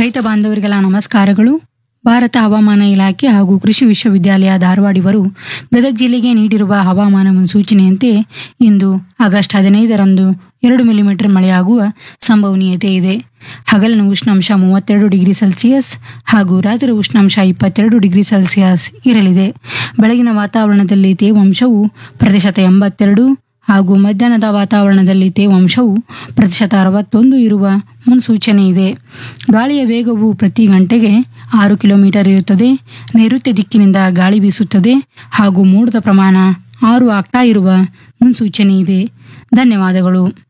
ರೈತ ಬಾಂಧವರಿಗೆಲ್ಲ ನಮಸ್ಕಾರಗಳು ಭಾರತ ಹವಾಮಾನ ಇಲಾಖೆ ಹಾಗೂ ಕೃಷಿ ವಿಶ್ವವಿದ್ಯಾಲಯ ಧಾರವಾಡ ಇವರು ಗದಗ ಜಿಲ್ಲೆಗೆ ನೀಡಿರುವ ಹವಾಮಾನ ಮುನ್ಸೂಚನೆಯಂತೆ ಇಂದು ಆಗಸ್ಟ್ ಹದಿನೈದರಂದು ಎರಡು ಮಿಲಿಮೀಟರ್ ಮಳೆಯಾಗುವ ಸಂಭವನೀಯತೆ ಇದೆ ಹಗಲಿನ ಉಷ್ಣಾಂಶ ಮೂವತ್ತೆರಡು ಡಿಗ್ರಿ ಸೆಲ್ಸಿಯಸ್ ಹಾಗೂ ರಾತ್ರಿ ಉಷ್ಣಾಂಶ ಇಪ್ಪತ್ತೆರಡು ಡಿಗ್ರಿ ಸೆಲ್ಸಿಯಸ್ ಇರಲಿದೆ ಬೆಳಗಿನ ವಾತಾವರಣದಲ್ಲಿ ತೇವಾಂಶವು ಪ್ರತಿಶತ ಎಂಬತ್ತೆರಡು ಹಾಗೂ ಮಧ್ಯಾಹ್ನದ ವಾತಾವರಣದಲ್ಲಿ ತೇವಾಂಶವು ಪ್ರತಿಶತ ಅರವತ್ತೊಂದು ಇರುವ ಮುನ್ಸೂಚನೆ ಇದೆ ಗಾಳಿಯ ವೇಗವು ಪ್ರತಿ ಗಂಟೆಗೆ ಆರು ಕಿಲೋಮೀಟರ್ ಇರುತ್ತದೆ ನೈಋತ್ಯ ದಿಕ್ಕಿನಿಂದ ಗಾಳಿ ಬೀಸುತ್ತದೆ ಹಾಗೂ ಮೋಡದ ಪ್ರಮಾಣ ಆರು ಆಗ್ತಾ ಇರುವ ಮುನ್ಸೂಚನೆ ಇದೆ ಧನ್ಯವಾದಗಳು